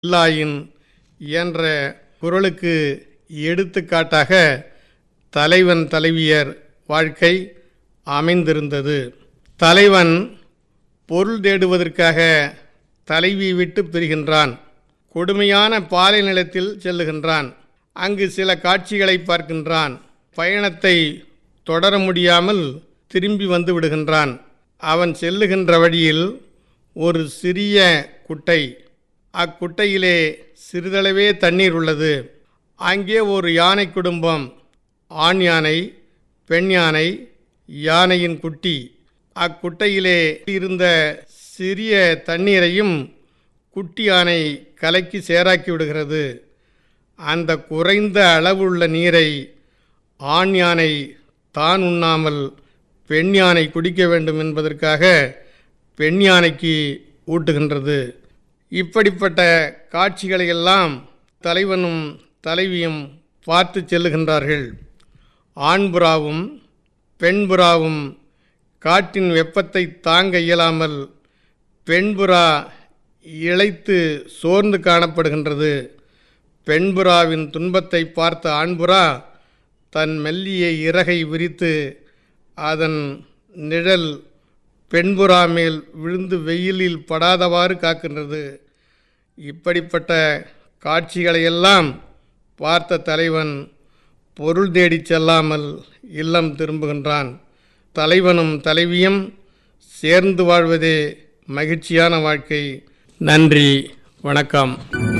இல்லாயின் என்ற குரலுக்கு எடுத்துக்காட்டாக தலைவன் தலைவியர் வாழ்க்கை அமைந்திருந்தது தலைவன் பொருள் தேடுவதற்காக தலைவி விட்டு பிரிகின்றான் கொடுமையான பாலை நிலத்தில் செல்லுகின்றான் அங்கு சில காட்சிகளை பார்க்கின்றான் பயணத்தை தொடர முடியாமல் திரும்பி வந்து விடுகின்றான் அவன் செல்லுகின்ற வழியில் ஒரு சிறிய குட்டை அக்குட்டையிலே சிறிதளவே தண்ணீர் உள்ளது அங்கே ஒரு யானை குடும்பம் ஆண் யானை பெண் யானை யானையின் குட்டி அக்குட்டையிலே இருந்த சிறிய தண்ணீரையும் குட்டி யானை கலக்கி சேராக்கி விடுகிறது அந்த குறைந்த அளவுள்ள நீரை ஆண் யானை தான் உண்ணாமல் பெண் யானை குடிக்க வேண்டும் என்பதற்காக பெண் யானைக்கு ஊட்டுகின்றது இப்படிப்பட்ட காட்சிகளையெல்லாம் தலைவனும் தலைவியும் பார்த்து செல்லுகின்றார்கள் ஆண்புறாவும் பெண்புறாவும் காட்டின் வெப்பத்தை தாங்க இயலாமல் பெண்புறா இழைத்து சோர்ந்து காணப்படுகின்றது பெண்புறாவின் துன்பத்தை பார்த்த ஆண்புறா தன் மெல்லிய இறகை விரித்து அதன் நிழல் பெண்புறா மேல் விழுந்து வெயிலில் படாதவாறு காக்கின்றது இப்படிப்பட்ட காட்சிகளையெல்லாம் பார்த்த தலைவன் பொருள் தேடிச் செல்லாமல் இல்லம் திரும்புகின்றான் தலைவனும் தலைவியும் சேர்ந்து வாழ்வதே மகிழ்ச்சியான வாழ்க்கை நன்றி வணக்கம்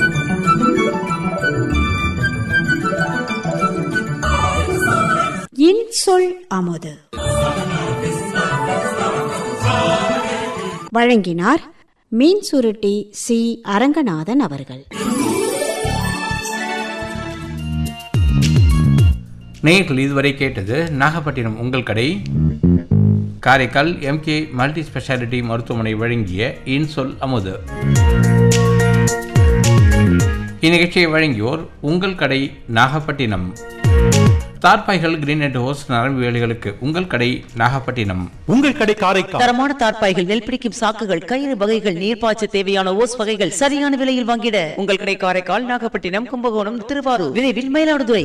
இன்சொல் அமுது வழங்கினார் மீன் சுருட்டி சி அரங்கநாதன் அவர்கள் நேயர்கள் இதுவரை கேட்டது நாகப்பட்டினம் உங்கள் கடை காரைக்கால் எம்கே மல்டி ஸ்பெஷாலிட்டி மருத்துவமனை வழங்கிய இன்சொல் அமுது இந்நிகழ்ச்சியை வழங்கியோர் உங்கள் கடை நாகப்பட்டினம் தார்பாய்கள் கிரீனட் ஹோஸ் நரம்பு வேலைகளுக்கு உங்கள் கடை நாகப்பட்டினம் உங்கள் கடை காரைக்கால் தரமான தார்ப்பாய்கள் நெல் பிடிக்கும் சாக்குகள் கயிறு வகைகள் நீர்ப்பாய்ச்ச தேவையான ஓஸ் வகைகள் சரியான விலையில் வாங்கிட உங்கள் கடை காரைக்கால் நாகப்பட்டினம் கும்பகோணம் திருவாரூர் விரைவில் மயிலாடுதுறை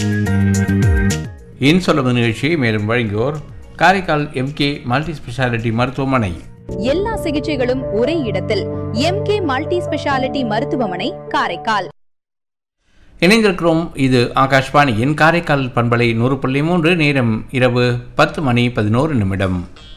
இன்சொல் நிகழ்ச்சியை மேலும் வழங்கியோர் காரைக்கால் எம்கே மல்டி ஸ்பெஷாலிட்டி மருத்துவமனை எல்லா சிகிச்சைகளும் ஒரே இடத்தில் எம்கே மல்டி ஸ்பெஷாலிட்டி மருத்துவமனை காரைக்கால் இணைந்திருக்கிறோம் இது ஆகாஷ்வாணியின் காரைக்கால் பண்பலை நூறு புள்ளி மூன்று நேரம் இரவு பத்து மணி பதினோரு நிமிடம்